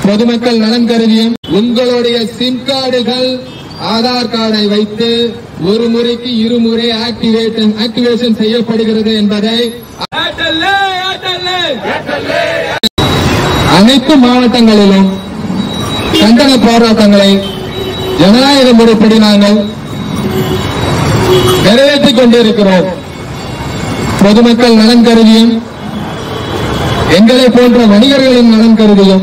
பொதுமக்கள் நலன் கருதியும் உங்களுடைய சிம் கார்டுகள் ஆதார் கார்டை வைத்து ஒரு முறைக்கு இருமுறை ஆக்டிவேஷன் ஆக்டிவேஷன் செய்யப்படுகிறது என்பதை ஏர்டெல்லே ஏர்டெல்லே அனைத்து மாவட்டங்களிலும் கண்டன போராட்டங்களை ஜனநாயக முறைப்படி நாங்கள் நிறைவேற்றிக் கொண்டிருக்கிறோம் பொதுமக்கள் நலன் கருதியும் எங்களை போன்ற வணிகர்களின் நலன் கருதியும்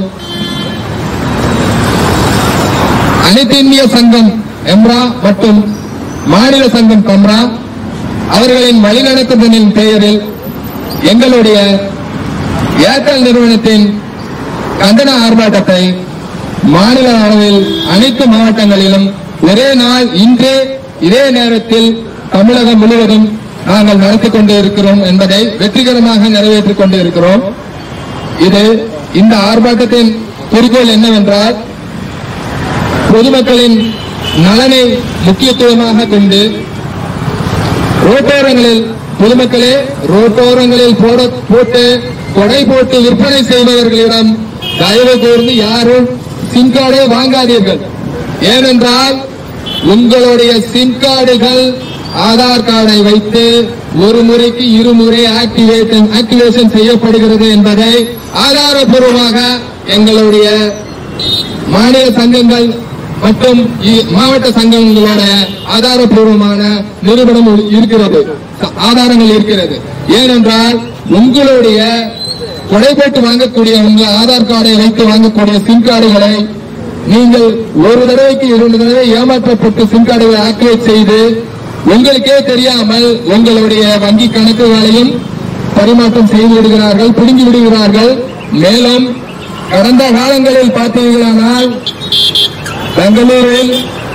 அனைத்து இந்திய சங்கம் எம்ரா மற்றும் மாநில சங்கம் கம்ரா அவர்களின் வழிநடத்துதலின் பெயரில் எங்களுடைய ஏர்டெல் நிறுவனத்தின் கண்டன ஆர்ப்பாட்டத்தை மாநில அளவில் அனைத்து மாவட்டங்களிலும் ஒரே நாள் இன்றே இதே நேரத்தில் தமிழகம் முழுவதும் நாங்கள் நடத்திக் கொண்டு இருக்கிறோம் என்பதை வெற்றிகரமாக நிறைவேற்றிக் கொண்டு இருக்கிறோம் இது இந்த ஆர்ப்பாட்டத்தின் குறிக்கோள் என்னவென்றால் பொதுமக்களின் நலனை முக்கியத்துவமாக கொண்டு ரோட்டோரங்களில் பொதுமக்களே ரோட்டோரங்களில் போட போட்டு கொடை போட்டு விற்பனை செய்பவர்களிடம் தயவு கூர்ந்து யாரும் சிம் கார்டை வாங்காதீர்கள் ஏனென்றால் உங்களுடைய சிம் கார்டுகள் ஆதார் கார்டை வைத்து ஒரு முறைக்கு இருமுறை ஆக்டிவேஷன் ஆக்டிவேஷன் செய்யப்படுகிறது என்பதை ஆதாரபூர்வமாக எங்களுடைய மாநில சங்கங்கள் மற்றும் இ- மாவட்ட சங்கங்களோட ஆதாரபூர்வமான நிறுவனம் இருக்கிறது ச- ஆதாரங்கள் இருக்கிறது ஏனென்றால் உங்களுடைய கொடைபோட்டு வாங்கக்கூடிய உங்க ஆதார் கார்டை வைத்து வாங்கக்கூடிய சிம் கார்டுகளை நீங்கள் ஒரு தடவைக்கு இரண்டு தடவை ஏமாற்றப்பட்டு சிம் கார்டுகளை ஆக்டிவேட் செய்து உங்களுக்கே தெரியாமல் உங்களுடைய வங்கி கணக்குகளையும் பரிமாற்றம் செய்து விடுகிறார்கள் பிடுங்கி விடுகிறார்கள் மேலும் கடந்த காலங்களில் பார்த்தீர்களானால் பெங்களூரில்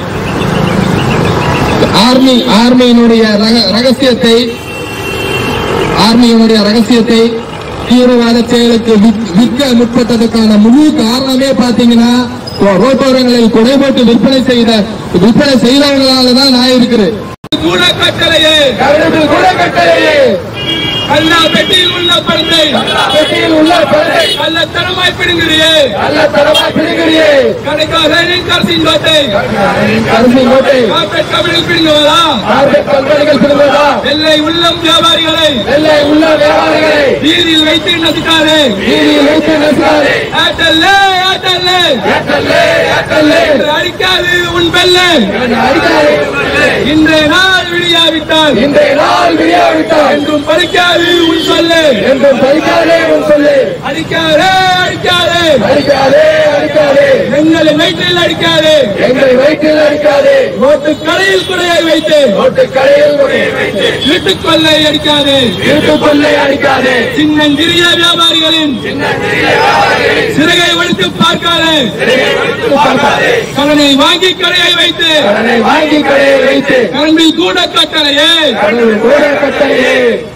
ஆர்மி ஆர்மியினுடைய ரக- ரகசியத்தை ஆர்மியினுடைய ரகசியத்தை தீவிரவாத செயலுக்கு விற்- விற்க முற்பட்டதற்கான முழு காரணமே பாத்தீங்கன்னா ரோட்டோரங்களில் கொடை போட்டு விற்பனை செய்த விற்பனை செய்தவங்களால தான் நான் இருக்கிறேன் கூட கட்டளையே கூட கட்டளையே கல்லா பெட்டியில் உள்ள பணத்தை பெட்டியில் உள்ள பணத்தை கள்ளத்தனமாய் பிடுங்கிறியே நல்ல தரமாய் பிடிக்கிறியே கடைக்காக கரசின் கோட்டை அரிசி கோட்டை கார்பரேட் கம்பெனியில் பிடுங்குவதா கார்பரேட் கம்பெனிகள் பிடிப்பதா வெள்ளை உள்ளம் வியாபாரிகளை வெள்ளை உள்ள வியாபாரிகளை வீதியில் வைத்து நசுக்காதே வீதியில் வைத்து நசுக்காதே ஏர்டெல்லே ஏர்டெல்லே ஏற்றல்லே ஏற்றல்லே என்று அடிக்காது உன் பெல்லை அடிக்காதே இன்றைய நாள் விடியாவிட்டால் இன்றைய நாள் விடியாவிட்டால் என்றும் பறிக்காது உன் சொல்லு என்றும் பறிக்காதே உன் சொல்லு அடிக்காதே அடிக்காதே அடிக்காதே அடிக்காதே எங்களை வயிற்றில் அடிக்காதே எங்களை வயிற்றில் அடிக்காதே ரோட்டு கடையில் குடையை வைத்து நோட்டு கடையில் முறையை வைத்து வீட்டுக் கொள்ளை அடிக்காதே வீட்டு கொள்ளை அடிக்காதே சின்னஞ்சிறிய வியாபாரிகளின் சிறகை ஒழித்து பார்க்காதே பார்க்காதே கடனை வாங்கி கடையை வைத்து கடனை வாங்கி கடையை வைத்து கண்பில் கூட கட்டளையே கடவுள் கூட கட்டளையே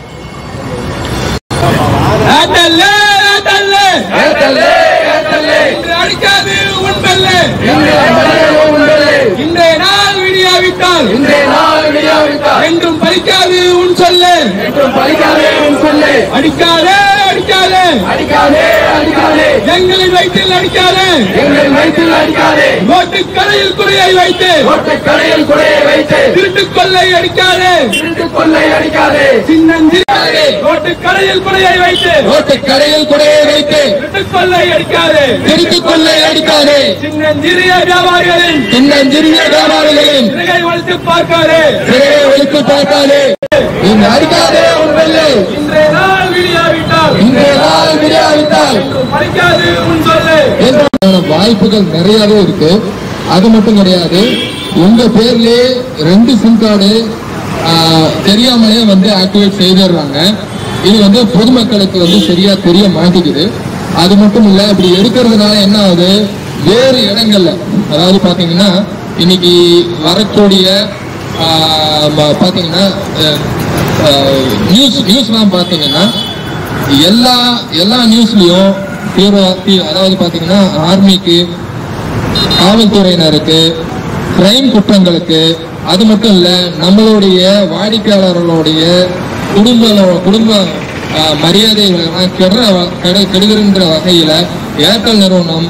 ஏர்டெல்லே ஏர்டெல்லே ஏற்றல்லே ஏற்றல்லே என்று அடிக்காது உன் பெல்லே இன்றைய மனிதனோ உண்டல்லே இன்றைய நாள் விடியாவிட்டால் இன்றைய நாள் விடியாவிட்டால் என்றும் பறிக்காது உன் சொல்லு என்றும் பறிக்காதே உன் சொல்லு அடிக்காதே அடிக்காதே அடிக்காதே அடிக்காதே எங்களை வயிற்றில் அடிக்காதே எங்கள் வயிற்றில் அடிக்காதே ரோட்டு கடையில் குறையை வைத்து நோட்டு கடையில் குறையை வைத்து திருட்டுக் கொள்ளை அடிக்காதே வீட்டு கொள்ளை அடிக்காதே சின்னஞ்சிறிய ரோட்டு கடையில் குறையை வைத்து நோட்டு கடையில் குறையை வைத்து திருட்டுக் கொள்ளை அடிக்காதே திருட்டு கொள்ளை அடிக்காதே சின்னஞ்சிறிய வியாபாரிகளின் சின்னஞ்சிறிய வியாபாரிகளின் சிறகை ஒழித்து பார்க்காதே சிறையை ஒழித்து பார்க்காதே நீங்க அடிக்காதே உன் வெள்ளை இன்றைய நாள் விடியாவிட்டால் இன்றைய நாள் விடியாவிட்டால் என்றும் பறிக்காது உன் சொல்லு என்ற வாய்ப்புகள் நிறையவே இருக்கு அது மட்டும் கிடையாது உங்க பேர்லயே ரெண்டு சிம் கார்டு தெரியாமலே வந்து ஆக்டிவேட் செய்திடுறாங்க இது வந்து பொதுமக்களுக்கு வந்து சரியா தெரிய மாட்டேங்குது அது மட்டும் இல்ல இப்படி எடுக்கிறதுனால என்ன ஆகுது வேறு இடங்கள்ல அதாவது பாத்தீங்கன்னா இன்னைக்கு வரக்கூடிய ஆஹ், ம- பாத்தீங்கன்னா நியூஸ் நியூஸ்லாம் பாத்தீங்கன்னா எல்லா எல்லா நியூஸ்லயும் தீவிர தீ- அதாவது பாத்தீங்கன்னா ஆர்மிக்கு காவல்துறையினருக்கு கிரைம் குற்றங்களுக்கு அது மட்டும் இல்ல நம்மளுடைய வாடிக்கையாளர்களுடைய குடும்ப குடும்ப ஆஹ், மரியாதைகளை எல்லாம் கெடுற வ- கெடு- கெடுகின்ற வகையில ஏர்டெல் நிறுவனம்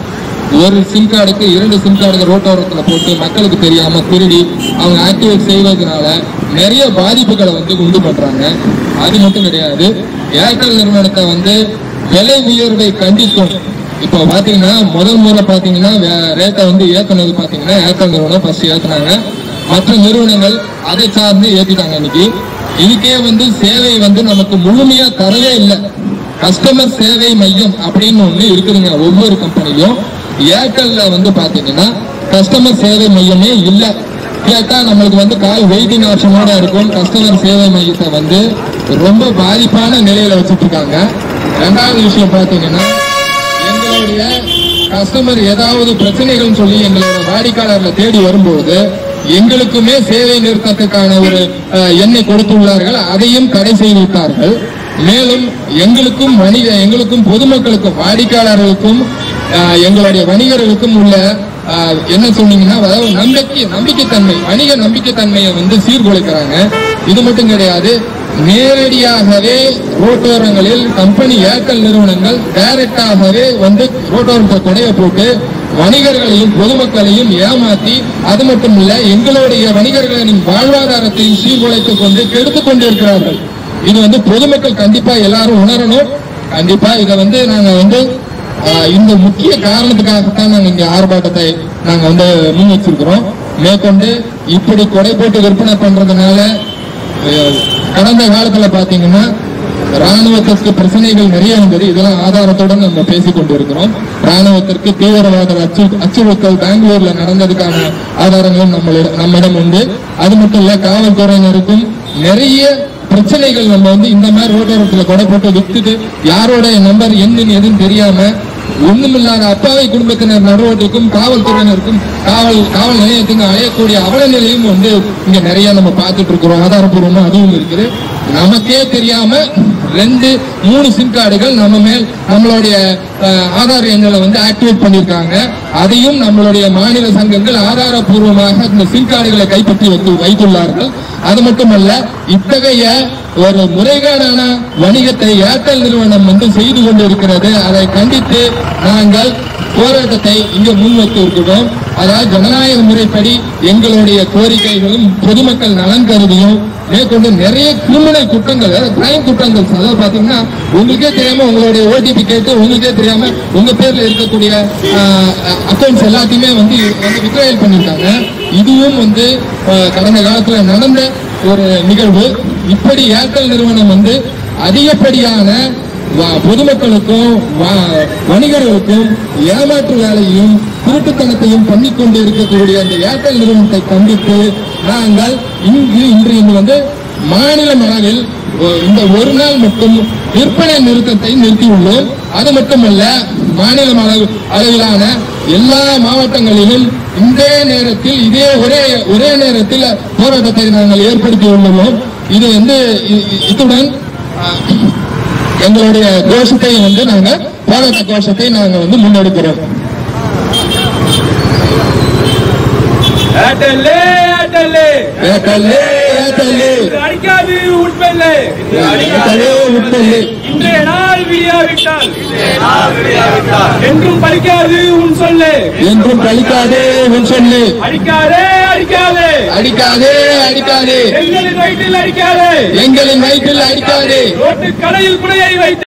ஒரு சிம் கார்டுக்கு இரண்டு சிம் கார்டுக்கு ரோட்டோரத்துல போட்டு மக்களுக்கு தெரியாம திருடி அவங்க ஆக்டிவேட் செய்வதனால நிறைய பாதிப்புகளை வந்து உண்டு பண்றாங்க அது மட்டும் கிடையாது ஏர்டெல் நிறுவனத்தை வந்து விலை உயர்வை கண்டித்தும் இப்போ பாத்தீங்கன்னா முதல் முறை பாத்தீங்கன்னா ரேட்டை வந்து ஏத்துனது பாத்தீங்கன்னா ஏர்டெல் நிறுவனம் ஃபர்ஸ்ட் ஏத்துனாங்க மற்ற நிறுவனங்கள் அதை சார்ந்து ஏத்திட்டாங்க இன்னைக்கு இதுக்கே வந்து சேவை வந்து நமக்கு முழுமையா தரவே இல்லை கஸ்டமர் சேவை மையம் அப்படின்னு ஒண்ணு இருக்குதுங்க ஒவ்வொரு கம்பெனியும் ஏர்டெல்ல வந்து பாத்தீங்கன்னா கஸ்டமர் சேவை மையமே இல்ல கேட்டா நம்மளுக்கு வந்து கால் வெயிட்டிங் ஆப்ஷனோட இருக்கும் கஸ்டமர் சேவை மையத்தை வந்து ரொம்ப பாதிப்பான நிலையில வச்சுட்டு இருக்காங்க ரெண்டாவது விஷயம் பாத்தீங்கன்னா எங்களுடைய கஸ்டமர் ஏதாவது பிரச்சனைகள் சொல்லி எங்களோட வாடிக்கையாளர்ல தேடி வரும்போது எங்களுக்குமே சேவை நிறுத்தத்துக்கான ஒரு அஹ், எண்ணை கொடுத்துள்ளார்கள் அதையும் தடை செய்து விட்டார்கள் மேலும் எங்களுக்கும் வணிக எங்களுக்கும் பொதுமக்களுக்கும் வாடிக்கையாளர்களுக்கும் அஹ், எங்களுடைய வணிகர்களுக்கும் உள்ள அஹ், என்ன சொன்னீங்கன்னா அதாவது நம்பிக்கை நம்பிக்கைத்தன்மை வணிக நம்பிக்கைத்தன்மையை வந்து சீர்குலைக்கிறாங்க இது மட்டும் கிடையாது நேரடியாகவே ரோட்டோரங்களில் கம்பெனி ஏர்டெல் நிறுவனங்கள் டைரக்டாகவே வந்து ரோட்டோரத்தை கொடைய போட்டு வணிகர்களையும் பொதுமக்களையும் ஏமாத்தி அது மட்டும் இல்ல எங்களுடைய வணிகர்களின் வாழ்வாதாரத்தையும் சீர்குலைத்துக் கொண்டு கெடுத்துக் கொண்டிருக்கிறார்கள் இது வந்து பொதுமக்கள் கண்டிப்பா எல்லாரும் உணரணும் கண்டிப்பா இதை வந்து நாங்க வந்து ஆஹ், இந்த முக்கிய காரணத்துக்காகத்தான் நாங்க இங்க ஆர்ப்பாட்டத்தை நாங்க வந்து முன் வச்சிருக்கிறோம் மேற்கொண்டு இப்படி கொடை போட்டு விற்பனை பண்றதுனால அஹ், கடந்த காலத்துல பாத்தீங்கன்னா ராணுவத்திற்கு பிரச்சனைகள் நிறைய இருந்தது இதெல்லாம் ஆதாரத்துடன் நம்ம பேசிக் கொண்டிருக்கிறோம் ராணுவத்திற்கு தீவிரவாத அச்சு அச்சுறுத்தல் பெங்களூர்ல நடந்ததுக்கான ஆதாரங்களும் நம்மளிடம் நம்மிடம் உண்டு அது மட்டும் இல்ல காவல்துறையினருக்கும் நிறைய பிரச்சனைகள் நம்ம வந்து இந்த மாதிரி ரோட்டோரத்துல கொடை போட்டு வித்துட்டு யாரோட நம்பர் என்னன்னு எதுவும் தெரியாம ஒண்ணுமில்லாத அப்பாவை குடும்பத்தினர் நடுவதற்கும் காவல்துறையினருக்கும் காவல் காவல் நிலையத்துக்கு அழையக்கூடிய அவல நிலையும் வந்து இங்க நிறைய நம்ம பார்த்துட்டு இருக்கிறோம் ஆதாரப்பூர்வமா அதுவும் இருக்குது நமக்கே தெரியாம ரெண்டு மூணு சிம் கார்டுகள் நம்ம மேல் நம்மளுடைய அஹ், ஆதார் எண்களை வந்து ஆக்டிவேட் பண்ணியிருக்காங்க அதையும் நம்மளுடைய மாநில சங்கங்கள் ஆதாரப்பூர்வமாக இந்த சிம் கார்டுகளை கைப்பற்றி வைத்து வைத்துள்ளார்கள் அது மட்டுமல்ல இத்தகைய ஒரு முறைகேடான வணிகத்தை ஏர்டெல் நிறுவனம் வந்து செய்து கொண்டிருக்கிறது அதை கண்டித்து நாங்கள் போராட்டத்தை இங்கு முன்வைத்து இருக்கிறோம் அதாவது ஜனநாயக முறைப்படி எங்களுடைய கோரிக்கைகளும் பொதுமக்கள் நலன் கருதியும் மேற்கொண்டு நிறைய கிரிமினல் குற்றங்கள் கிரைம் குற்றங்கள் அதாவது பாத்தீங்கன்னா உங்களுக்கே தெரியாம உங்களுடைய ஓடிபி கேட்டு உங்களுக்கே தெரியாம உங்க பேர்ல இருக்கக்கூடிய அக்கௌண்ட்ஸ் எல்லாத்தையுமே வந்து வந்து வித்ராயல் பண்ணிருக்காங்க இதுவும் வந்து ஆஹ், கடந்த காலத்துல நடந்த ஒரு நிகழ்வு இப்படி ஏர்டெல் நிறுவனம் வந்து அதிகப்படியான வ- பொதுமக்களுக்கும் வ- வணிகர்களுக்கும் ஏமாற்று வேலையும் திருட்டுத்தனத்தையும் பண்ணிக் கொண்டு இருக்கக்கூடிய அந்த ஏர்டெல் நிறுவனத்தை கண்டித்து நாங்கள் இங்கு இன்று இன்று வந்து மாநில அளவில் ஒ- இந்த ஒரு நாள் மட்டும் விற்பனை நிறுத்தத்தை நிறுத்தியுள்ளோம் அது மட்டுமல்ல மாநில அளவு அளவிலான எல்லா மாவட்டங்களிலும் இதே நேரத்தில் இதே ஒரே ஒரே நேரத்தில் போராட்டத்தை நாங்கள் ஏற்படுத்தி உள்ளோம் இது வந்து இ- இ- இத்துடன் ஆ, எங்களுடைய கோஷத்தை வந்து நாங்க போராட்ட கோஷத்தை நாங்க வந்து முன்னெடுக்கிறோம் ஏர்டெல்லே ஏர்டெல்லே ஏர்டெல்லே, ஏர்டெல்லே. இது அடிக்காது உட்பெல்லே ஏர்டெல்லே, உட்பெல்லே. இன்றைய நாள் விடியாவிட்டால் என்றும் பலிக்காது உன் சொல்லு என்றும் கழிக்காதே உன் சொல்லு அடிக்காதே அடிக்காதே அடிக்காதே அடிக்காதே எங்களின் வயிற்றில் அடிக்காதே எங்களின் வயிற்றில் அடிக்காதே ரோட்டு கடையில் குடையை வைத்து